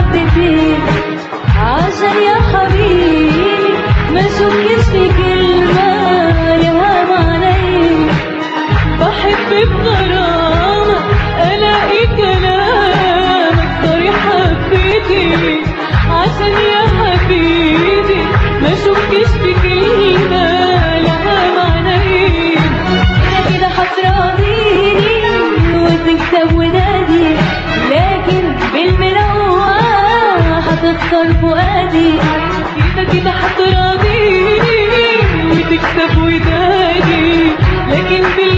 حبتين عشان يا حبيبي ما شكش في كلمة لها معنيين بحب بغرامة ألاقي كلامك صريحة بإيدي عشان يا حبيبي ما شكش في كلمة لها معنيين كده كده هتراضيني وتكسب ونادي لكن بالملوى هتخسر فؤادي كده كده هتراضيني وتكسب ودادي لكن بالملوى